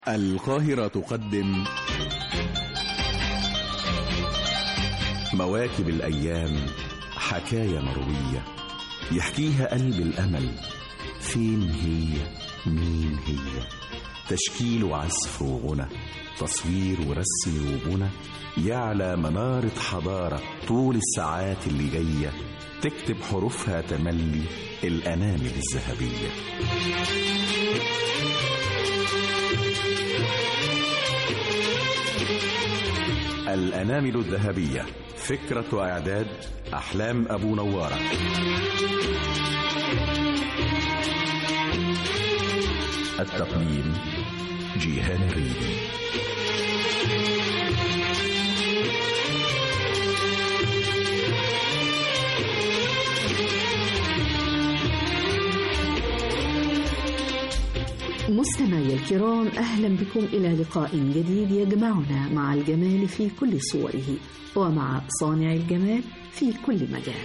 القاهرة تقدم مواكب الأيام حكاية مروية يحكيها قلب الأمل فين هي مين هي تشكيل وعزف وغنى تصوير ورسم وبنى يعلى منارة حضارة طول الساعات اللي جاية تكتب حروفها تملي الأنامل الذهبية الأنامل الذهبية فكرة وإعداد أحلام أبو نوارة التقديم جيهان الريدي مستمعي الكرام أهلا بكم إلى لقاء جديد يجمعنا مع الجمال في كل صوره ومع صانع الجمال في كل مجال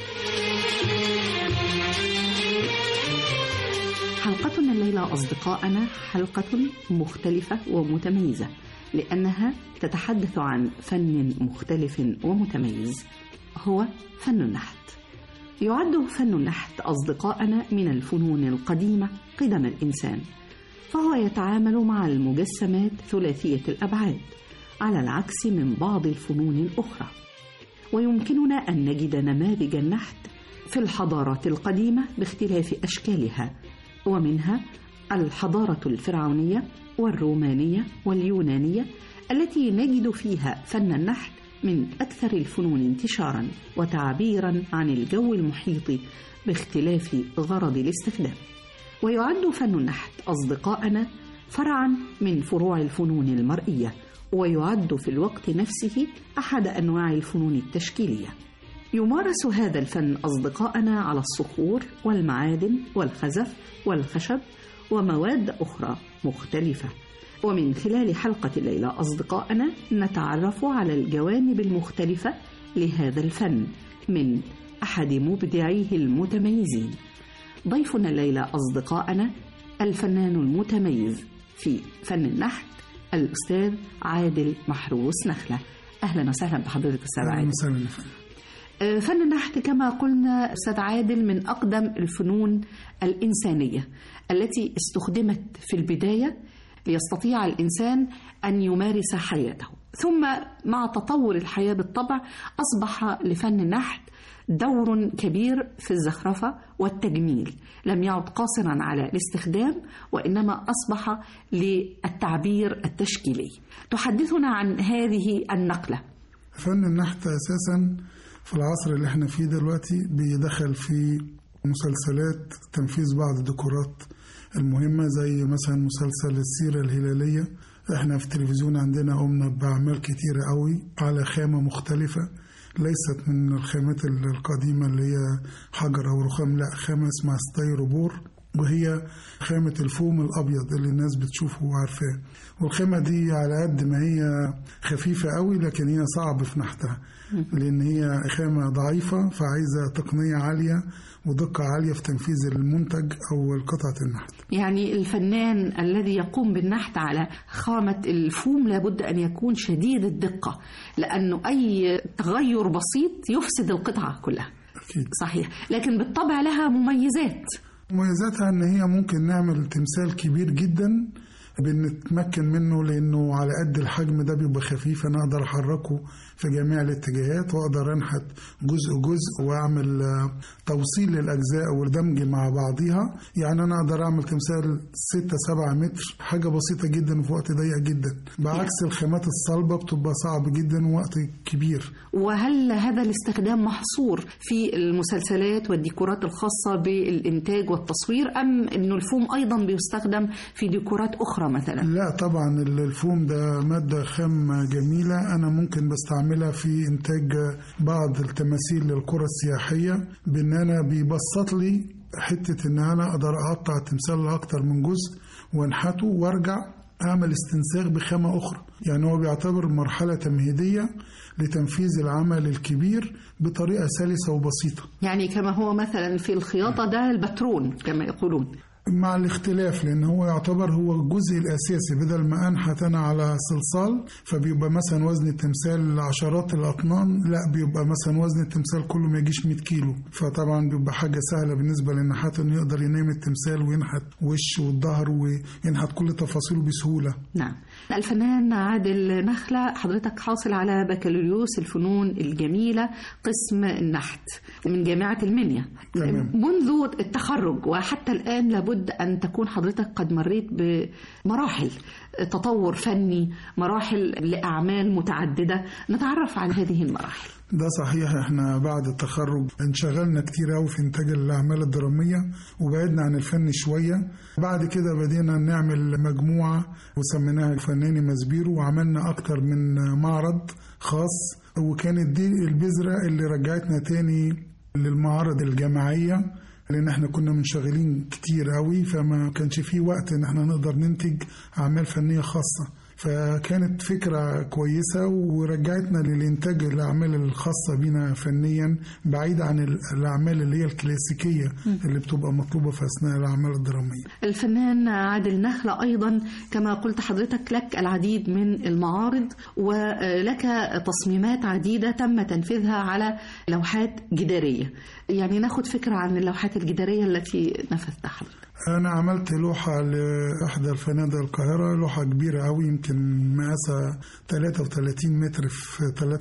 حلقتنا الليلة أصدقائنا حلقة مختلفة ومتميزة لأنها تتحدث عن فن مختلف ومتميز هو فن النحت يعد فن النحت أصدقائنا من الفنون القديمة قدم الإنسان فهو يتعامل مع المجسمات ثلاثية الأبعاد على العكس من بعض الفنون الأخرى ويمكننا أن نجد نماذج النحت في الحضارات القديمة باختلاف أشكالها ومنها الحضارة الفرعونية والرومانية واليونانية التي نجد فيها فن النحت من أكثر الفنون انتشارا وتعبيرا عن الجو المحيط باختلاف غرض الاستخدام ويعد فن النحت أصدقائنا فرعا من فروع الفنون المرئية ويعد في الوقت نفسه أحد أنواع الفنون التشكيلية يمارس هذا الفن أصدقائنا على الصخور والمعادن والخزف والخشب ومواد أخرى مختلفة ومن خلال حلقة الليلة أصدقائنا نتعرف على الجوانب المختلفة لهذا الفن من أحد مبدعيه المتميزين ضيفنا الليلة أصدقائنا الفنان المتميز في فن النحت الأستاذ عادل محروس نخلة أهلا وسهلا بحضرتك أستاذ عادل وسهلا فن النحت كما قلنا أستاذ عادل من أقدم الفنون الإنسانية التي استخدمت في البداية ليستطيع الإنسان أن يمارس حياته ثم مع تطور الحياة بالطبع أصبح لفن النحت دور كبير في الزخرفة والتجميل لم يعد قاصرا على الاستخدام وإنما أصبح للتعبير التشكيلي تحدثنا عن هذه النقلة فن النحت أساسا في العصر اللي احنا فيه دلوقتي بيدخل في مسلسلات تنفيذ بعض الديكورات المهمة زي مثلا مسلسل السيرة الهلالية احنا في التلفزيون عندنا قمنا بأعمال كتيرة قوي على خامة مختلفة ليست من الخامات القديمة اللي هي حجر أو رخام لا خامة اسمها ستايروبور وهي خامة الفوم الأبيض اللي الناس بتشوفه وعارفاه والخامة دي على قد ما هي خفيفة قوي لكن هي صعب في نحتها لأن هي خامة ضعيفة فعايزة تقنية عالية ودقة عالية في تنفيذ المنتج أو قطعة النحت يعني الفنان الذي يقوم بالنحت على خامة الفوم لابد أن يكون شديد الدقة لأنه أي تغير بسيط يفسد القطعة كلها أكيد صحيح لكن بالطبع لها مميزات مميزاتها ان هي ممكن نعمل تمثال كبير جدا بنتمكن منه لانه على قد الحجم ده بيبقى خفيف انا اقدر احركه في جميع الاتجاهات واقدر انحت جزء جزء واعمل توصيل للاجزاء والدمج مع بعضيها يعني انا اقدر اعمل تمثال 6 7 متر حاجه بسيطه جدا في وقت ضيق جدا بعكس الخامات الصلبه بتبقى صعب جدا ووقت كبير وهل هذا الاستخدام محصور في المسلسلات والديكورات الخاصه بالانتاج والتصوير ام انه الفوم ايضا بيستخدم في ديكورات اخرى مثلا لا طبعا الفوم ده ماده خام جميله انا ممكن بستعملها في انتاج بعض التماثيل للقرى السياحيه بان انا بيبسط لي حته ان انا اقدر اقطع التمثال لاكتر من جزء وانحته وارجع اعمل استنساخ بخامه اخرى يعني هو بيعتبر مرحله تمهيديه لتنفيذ العمل الكبير بطريقه سلسه وبسيطه يعني كما هو مثلا في الخياطه ده البترون كما يقولون مع الاختلاف لان هو يعتبر هو الجزء الاساسي بدل ما انحت انا على صلصال فبيبقى مثلا وزن التمثال عشرات الاطنان لا بيبقى مثلا وزن التمثال كله ما يجيش 100 كيلو فطبعا بيبقى حاجه سهله بالنسبه للنحات انه يقدر ينام التمثال وينحت وش والظهر وينحت كل تفاصيله بسهوله نعم الفنان عادل نخلة حضرتك حاصل على بكالوريوس الفنون الجميلة قسم النحت من جامعة المنيا تمام. منذ التخرج وحتى الآن لابد أن تكون حضرتك قد مريت بمراحل تطور فني مراحل لأعمال متعددة نتعرف عن هذه المراحل ده صحيح احنا بعد التخرج انشغلنا كتير قوي في انتاج الاعمال الدراميه وبعدنا عن الفن شويه بعد كده بدينا نعمل مجموعه وسميناها فناني مزبيرو وعملنا اكتر من معرض خاص وكانت دي البذره اللي رجعتنا تاني للمعارض الجماعيه لان احنا كنا منشغلين كتير قوي فما كانش فيه وقت ان احنا نقدر ننتج اعمال فنيه خاصه فكانت فكرة كويسة ورجعتنا للإنتاج الأعمال الخاصة بنا فنيا بعيد عن الأعمال اللي هي الكلاسيكية اللي بتبقى مطلوبة في أثناء الأعمال الدرامية الفنان عادل نخلة أيضا كما قلت حضرتك لك العديد من المعارض ولك تصميمات عديدة تم تنفيذها على لوحات جدارية يعني ناخد فكرة عن اللوحات الجدارية التي نفذتها حضرتك أنا عملت لوحة لإحدى الفنادق القاهرة لوحة كبيرة أوي يمكن مقاسها 33 متر في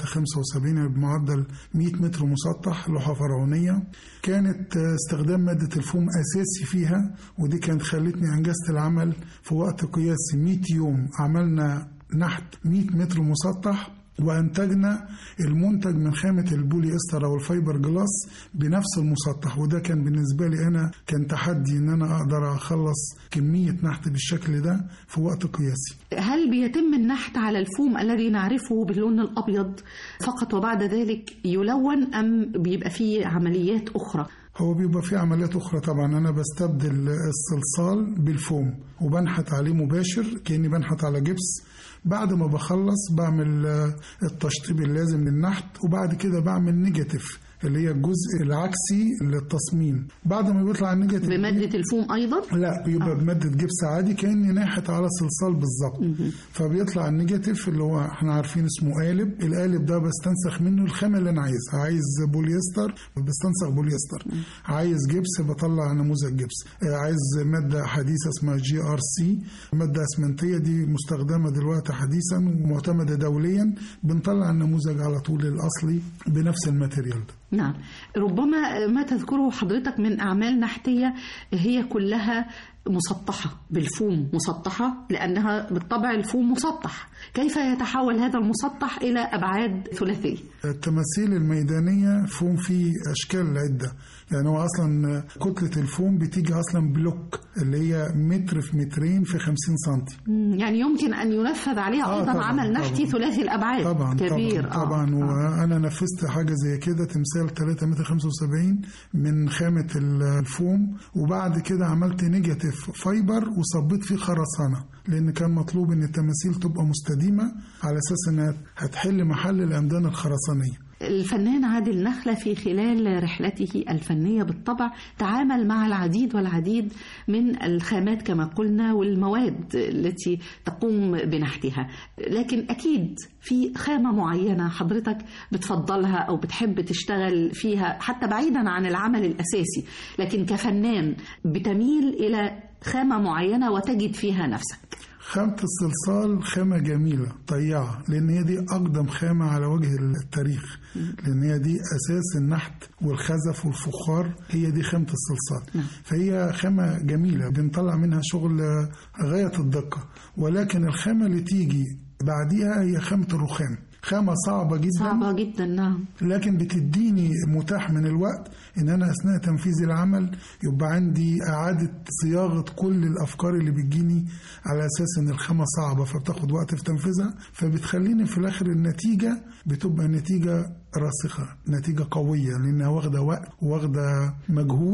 375 بمعدل 100 متر مسطح لوحة فرعونية كانت استخدام مادة الفوم أساسي فيها ودي كانت خلتني أنجزت العمل في وقت قياسي 100 يوم عملنا نحت 100 متر مسطح وانتجنا المنتج من خامه البولي استر او الفايبر جلاس بنفس المسطح وده كان بالنسبه لي انا كان تحدي ان انا اقدر اخلص كميه نحت بالشكل ده في وقت قياسي هل بيتم النحت على الفوم الذي نعرفه باللون الابيض فقط وبعد ذلك يلون ام بيبقى فيه عمليات اخرى هو بيبقى في عمليات أخرى طبعا أنا بستبدل الصلصال بالفوم وبنحت عليه مباشر كأني بنحت على جبس بعد ما بخلص بعمل التشطيب اللازم للنحت وبعد كده بعمل نيجاتيف اللي هي الجزء العكسي للتصميم بعد ما بيطلع النيجاتيف بمادة الفوم أيضا؟ لا بيبقى آه. بمادة جبس عادي كأني ناحت على صلصال بالظبط فبيطلع النيجاتيف اللي هو احنا عارفين اسمه قالب القالب ده بستنسخ منه الخامة اللي أنا عايزها عايز بوليستر بستنسخ بوليستر عايز جبس بطلع نموذج جبس عايز مادة حديثة اسمها جي ار سي مادة اسمنتية دي مستخدمة دلوقتي حديثا ومعتمدة دوليا بنطلع النموذج على طول الأصلي بنفس الماتيريال ده نعم ربما ما تذكره حضرتك من أعمال نحتية هي كلها مسطحة بالفوم مسطحة لأنها بالطبع الفوم مسطح كيف يتحول هذا المسطح إلى أبعاد ثلاثية التماثيل الميدانية فوم فيه أشكال عدة يعني هو أصلا كتلة الفوم بتيجي أصلا بلوك اللي هي متر في مترين في 50 سنتي يعني يمكن أن ينفذ عليها آه أيضا طبعاً عمل نحتي طبعاً. ثلاثي الأبعاد طبعا كبير طبعا, طبعا آه. وانا نفذت حاجه زي كده تمثال 3 متر 75 من خامه الفوم وبعد كده عملت نيجاتيف فايبر وصبيت فيه خرسانه لان كان مطلوب ان التماثيل تبقى مستديمه على اساس انها هتحل محل الامدان الخرسانيه الفنان عادل نخلة في خلال رحلته الفنية بالطبع تعامل مع العديد والعديد من الخامات كما قلنا والمواد التي تقوم بنحتها لكن أكيد في خامة معينة حضرتك بتفضلها أو بتحب تشتغل فيها حتى بعيدا عن العمل الأساسي لكن كفنان بتميل إلى خامة معينة وتجد فيها نفسك خامة الصلصال خامة جميلة طيعة لأن هي دي أقدم خامة على وجه التاريخ لأن هي دي أساس النحت والخزف والفخار هي دي خامة الصلصال نعم. فهي خامة جميلة بنطلع منها شغل غاية الدقة ولكن الخامة اللي تيجي بعديها هي خامة الرخام خامة صعبة جدا صعبة جدا نعم لكن بتديني متاح من الوقت ان انا اثناء تنفيذ العمل يبقى عندي اعاده صياغه كل الافكار اللي بتجيني على اساس ان الخامه صعبه فبتاخد وقت في تنفيذها فبتخليني في الاخر النتيجه بتبقى نتيجه راسخه نتيجه قويه لانها واخده وقت واخده مجهود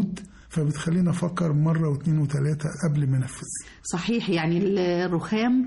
فبتخلينا افكر مره واثنين وثلاثه قبل ما انفذ صحيح يعني الرخام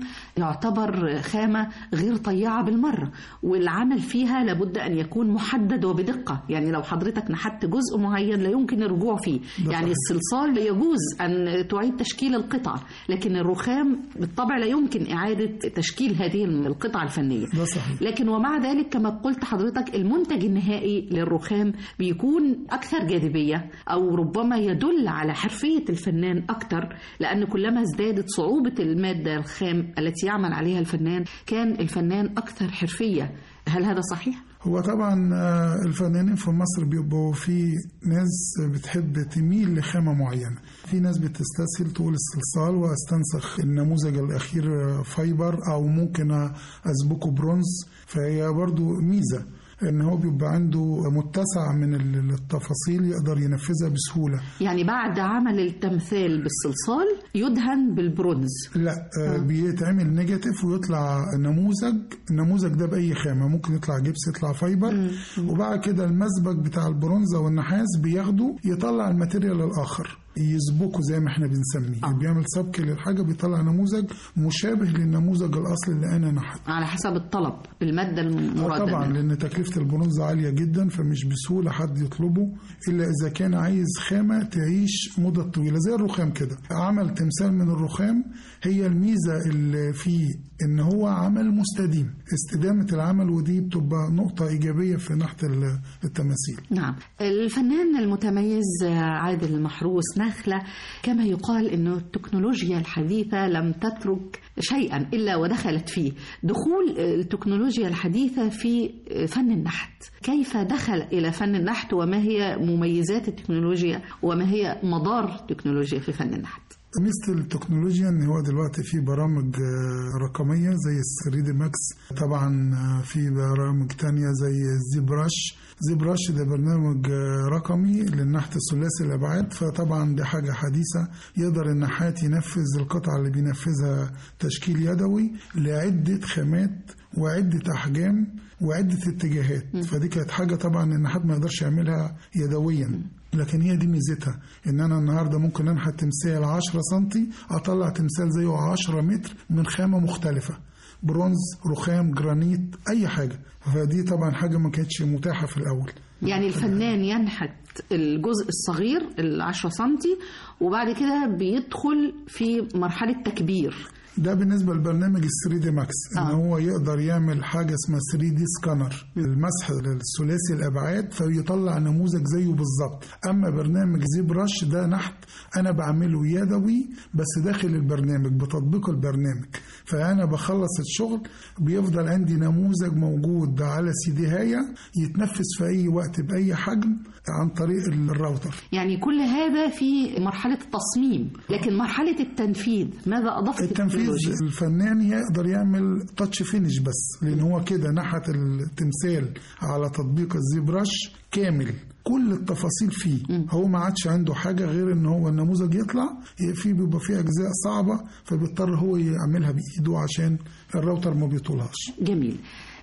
يعتبر خامة غير طيعة بالمرة والعمل فيها لابد أن يكون محدد وبدقة يعني لو حضرتك نحت جزء معين لا يمكن الرجوع فيه ده يعني صحيح. الصلصال يجوز أن تعيد تشكيل القطعة لكن الرخام بالطبع لا يمكن إعادة تشكيل هذه القطعة الفنية ده صحيح لكن ومع ذلك كما قلت حضرتك المنتج النهائي للرخام بيكون أكثر جاذبية أو ربما يدل على حرفية الفنان أكثر لأن كلما ازدادت صعوبة المادة الخام التي يعمل عليها الفنان كان الفنان أكثر حرفية هل هذا صحيح؟ هو طبعا آه، الفنانين في مصر بيبقوا في ناس بتحب تميل لخامة معينة في ناس بتستسهل تقول الصلصال واستنسخ النموذج الأخير آه، فايبر أو ممكن أسبكه برونز فهي برضو ميزة ان هو بيبقى عنده متسع من ال- التفاصيل يقدر ينفذها بسهولة يعني بعد عمل التمثال بالصلصال يدهن بالبرونز لا آه. بيتعمل نيجاتيف ويطلع نموذج النموذج ده باي خامه ممكن يطلع جبس يطلع فايبر وبعد كده المسبك بتاع البرونزه والنحاس بياخده يطلع الماتيريال الاخر يسبكه زي ما احنا بنسميه آه. بيعمل سبك للحاجه بيطلع نموذج مشابه للنموذج الاصلي اللي انا نحت على حسب الطلب المادة آه المرادة طبعا منها. لان تكلفه البرونز عاليه جدا فمش بسهوله حد يطلبه الا اذا كان عايز خامه تعيش مده طويله زي الرخام كده عمل تمثال من الرخام هي الميزه اللي فيه ان هو عمل مستديم استدامه العمل ودي بتبقى نقطه ايجابيه في نحت ال- التماثيل نعم الفنان المتميز عادل محروس نخلة كما يقال أنه التكنولوجيا الحديثة لم تترك شيئا إلا ودخلت فيه دخول التكنولوجيا الحديثة في فن النحت كيف دخل إلى فن النحت وما هي مميزات التكنولوجيا وما هي مضار التكنولوجيا في فن النحت ميزه التكنولوجيا ان هو دلوقتي في برامج آه، رقميه زي الثري دي ماكس طبعا آه، في برامج تانية زي زيبراش زيبراش ده برنامج آه، رقمي للنحت الثلاثي الابعاد فطبعا دي حاجه حديثه يقدر النحات ينفذ القطعه اللي بينفذها تشكيل يدوي لعده خامات وعده احجام وعده اتجاهات فدي كانت حاجه طبعا النحات ما يقدرش يعملها يدويا لكن هي دي ميزتها ان انا النهارده ممكن انحت تمثال 10 سم اطلع تمثال زيه 10 متر من خامه مختلفه برونز رخام جرانيت اي حاجه فدي طبعا حاجه ما كانتش متاحه في الاول يعني الفنان ينحت الجزء الصغير العشرة سنتي وبعد كده بيدخل في مرحلة تكبير ده بالنسبه لبرنامج ال 3 دي ماكس ان آه. هو يقدر يعمل حاجه اسمها 3 دي سكانر المسح الثلاثي الابعاد فيطلع نموذج زيه بالظبط اما برنامج زيبراش ده نحت انا بعمله يدوي بس داخل البرنامج بتطبيق البرنامج فانا بخلص الشغل بيفضل عندي نموذج موجود على سي دي هاية يتنفذ في اي وقت باي حجم عن طريق الراوتر يعني كل هذا في مرحلة التصميم لكن مرحلة التنفيذ ماذا أضفت التنفيذ التكنولوجيا؟ الفنان يقدر يعمل تاتش فينش بس لان هو كده نحت التمثال على تطبيق الزيبراش كامل كل التفاصيل فيه هو ما عادش عنده حاجه غير ان هو النموذج يطلع في بيبقى فيه اجزاء صعبه فبيضطر هو يعملها بايده عشان الراوتر ما بيطولهاش جميل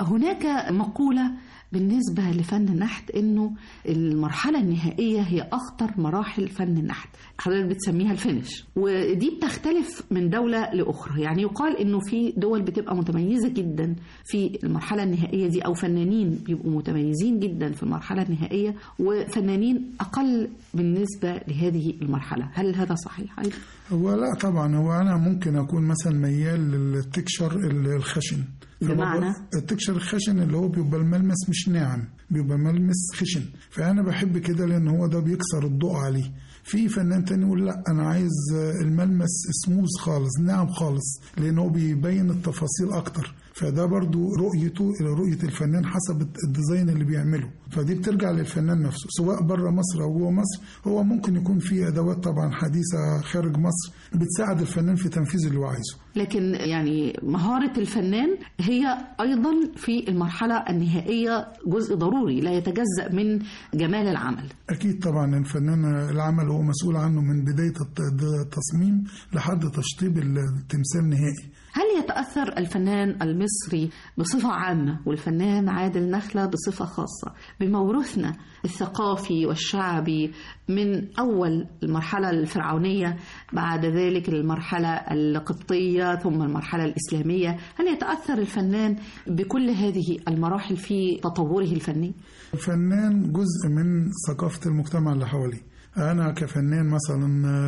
هناك مقولة بالنسبة لفن النحت انه المرحلة النهائية هي اخطر مراحل فن النحت حضرتك بتسميها الفينش ودي بتختلف من دولة لاخرى يعني يقال انه في دول بتبقى متميزة جدا في المرحلة النهائية دي او فنانين بيبقوا متميزين جدا في المرحلة النهائية وفنانين اقل بالنسبة لهذه المرحلة هل هذا صحيح ايضا؟ هو لا طبعا هو انا ممكن اكون مثلا ميال للتكشر الخشن بمعنى؟ التكشر الخشن اللي هو بيبقى الملمس مش ناعم بيبقى ملمس خشن فانا بحب كده لان هو ده بيكسر الضوء عليه في فنان تاني يقول لا انا عايز الملمس سموز خالص ناعم خالص لان هو بيبين التفاصيل اكتر فده برضو رؤيته الى رؤيه الفنان حسب الديزاين اللي بيعمله فدي بترجع للفنان نفسه سواء بره مصر او جوه مصر هو ممكن يكون في ادوات طبعا حديثه خارج مصر بتساعد الفنان في تنفيذ اللي هو عايزه لكن يعني مهارة الفنان هي أيضا في المرحلة النهائية جزء ضروري لا يتجزأ من جمال العمل اكيد طبعا الفنان العمل اللي هو مسؤول عنه من بداية الت- التصميم لحد تشطيب التمثال النهائي هل يتأثر الفنان المصري بصفة عامة والفنان عادل نخلة بصفة خاصة بموروثنا الثقافي والشعبي من أول المرحلة الفرعونية بعد ذلك المرحلة القبطية ثم المرحلة الإسلامية هل يتأثر الفنان بكل هذه المراحل في تطوره الفني؟ الفنان جزء من ثقافة المجتمع اللي حواليه أنا كفنان مثلا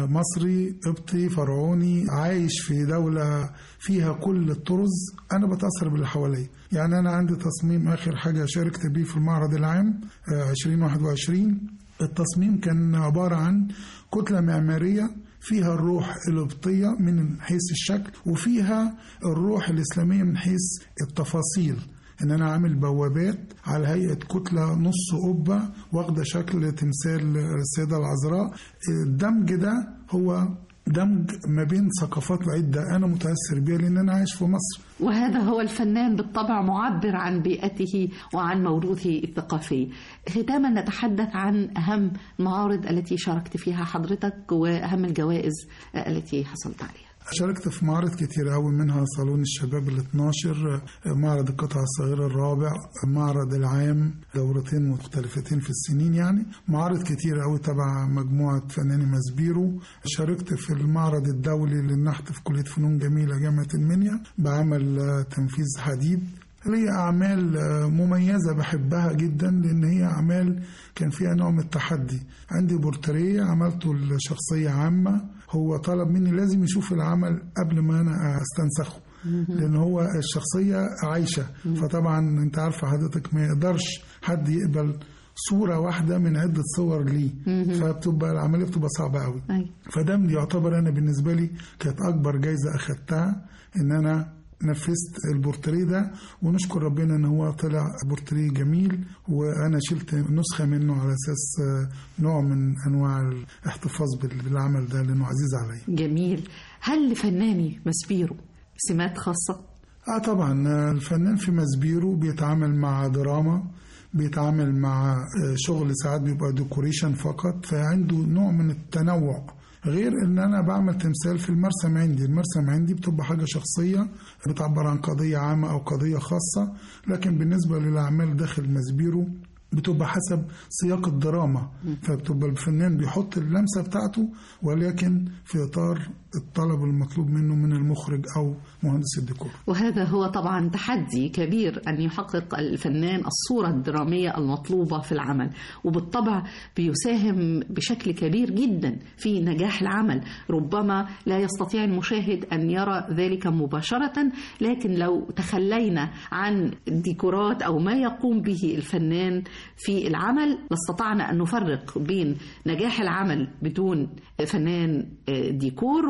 مصري قبطي فرعوني عايش في دولة فيها كل الطرز أنا بتأثر باللي حواليا يعني أنا عندي تصميم آخر حاجة شاركت بيه في المعرض العام آه، 2021 التصميم كان عبارة عن كتلة معمارية فيها الروح القبطية من حيث الشكل وفيها الروح الإسلامية من حيث التفاصيل ان انا عامل بوابات على هيئه كتله نص قبه واخده شكل تمثال السيده العذراء الدمج ده هو دمج ما بين ثقافات عده انا متاثر بيها لان انا عايش في مصر وهذا هو الفنان بالطبع معبر عن بيئته وعن موروثه الثقافي ختاما نتحدث عن أهم المعارض التي شاركت فيها حضرتك وأهم الجوائز التي حصلت عليها شاركت في معارض كتير قوي منها صالون الشباب ال 12 معرض القطع الصغيرة الرابع معرض العام دورتين مختلفتين في السنين يعني معارض كتير قوي تبع مجموعة فناني ماسبيرو شاركت في المعرض الدولي للنحت في كلية فنون جميلة جامعة المنيا بعمل آه، تنفيذ حديد ليا أعمال آه، مميزة بحبها جدا لأن هي أعمال كان فيها نوع من التحدي عندي بورتريه عملته لشخصية عامة هو طلب مني لازم يشوف العمل قبل ما أنا أستنسخه لأن هو الشخصية عايشة فطبعا أنت عارفة حضرتك ما يقدرش حد يقبل صورة واحدة من عدة صور ليه فبتبقى العملية بتبقى صعبة قوي أي. فده من يعتبر انا بالنسبه لي كانت اكبر جايزه اخدتها ان انا نفذت البورتريه ده ونشكر ربنا ان هو طلع بورتريه جميل وانا شلت نسخه منه على اساس آه، نوع من انواع الاحتفاظ بال- بالعمل ده لانه عزيز عليا جميل هل لفناني مسبيرو سمات خاصة؟ اه طبعا آه، الفنان في مسبيرو بيتعامل مع دراما بيتعامل مع آه، شغل ساعات بيبقى ديكوريشن فقط فعنده نوع من التنوع غير ان انا بعمل تمثال في المرسم عندي المرسم عندي بتبقى حاجة شخصية بتعبر عن قضية عامة او قضية خاصة لكن بالنسبة للاعمال داخل مسبيرو بتبقى حسب سياق الدراما فبتبقى الفنان بيحط اللمسة بتاعته ولكن في إطار الطلب المطلوب منه من المخرج أو مهندس الديكور وهذا هو طبعا تحدي كبير أن يحقق الفنان الصورة الدرامية المطلوبة في العمل وبالطبع بيساهم بشكل كبير جدا في نجاح العمل ربما لا يستطيع المشاهد أن يرى ذلك مباشرة لكن لو تخلينا عن الديكورات أو ما يقوم به الفنان في العمل لاستطعنا أن نفرق بين نجاح العمل بدون فنان ديكور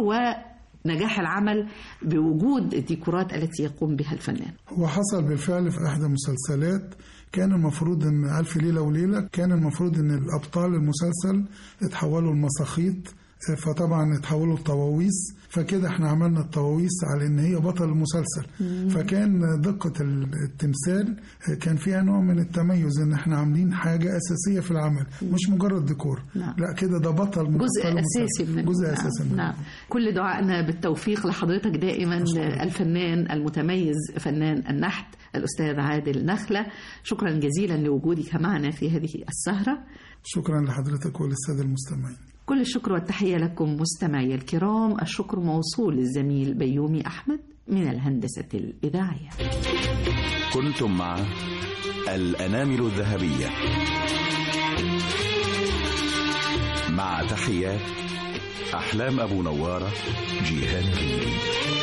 ونجاح العمل بوجود الديكورات التي يقوم بها الفنان هو حصل بالفعل في إحدى المسلسلات كان المفروض ان ألف ليلة وليلة كان المفروض ان الأبطال المسلسل اتحولوا لمساخيط فطبعا اتحولوا لطواويس فكده احنا عملنا الطواويس على ان هي بطل المسلسل فكان دقة التمثال كان فيها نوع من التميز ان احنا عاملين حاجة اساسية في العمل مش مجرد ديكور نعم. لا كده ده بطل من جزء أبطال أساسي المسلسل. من جزء نعم. اساسي من نعم كل دعائنا بالتوفيق لحضرتك دائما الفنان المتميز فنان النحت الأستاذ عادل نخلة شكرا جزيلا لوجودك معنا في هذه السهرة شكرا لحضرتك وللسادة المستمعين كل الشكر والتحية لكم مستمعي الكرام الشكر موصول للزميل بيومي أحمد من الهندسة الإذاعية كنتم مع الأنامل الذهبية مع تحيات أحلام أبو نوارة جيهان ريدي